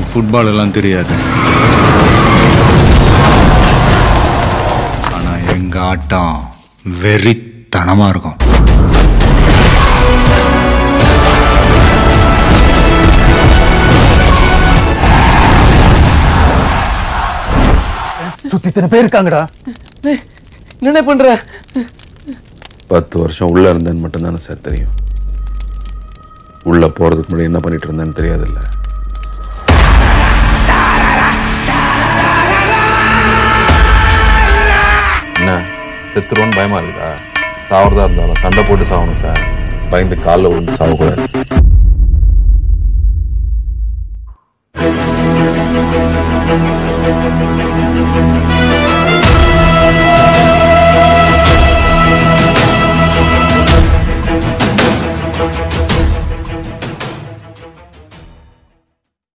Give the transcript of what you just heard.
football எல்லாம் தெரியாது ஆனா எங்க ஆட்டம் வெறித்தனமா இருக்கும் சுத்தி இத்தனை பேர் இருக்காங்கடா என்னண்ணே பண்ற பத்து வருஷம் உள்ள இருந்தேன்னு மட்டும்தானே சார் தெரியும் உள்ள போறதுக்கு முன்னாடி என்ன பண்ணிட்டு இருந்தேன்னு தெரியாதுல்ல என்ன செத்துருவோன்னு பயமா இருக்குதா சாவறதா இருந்தாலும் சண்டை போட்டு சாகணும் சார் பயந்து காலில் விழுந்து சாகக்கூடாது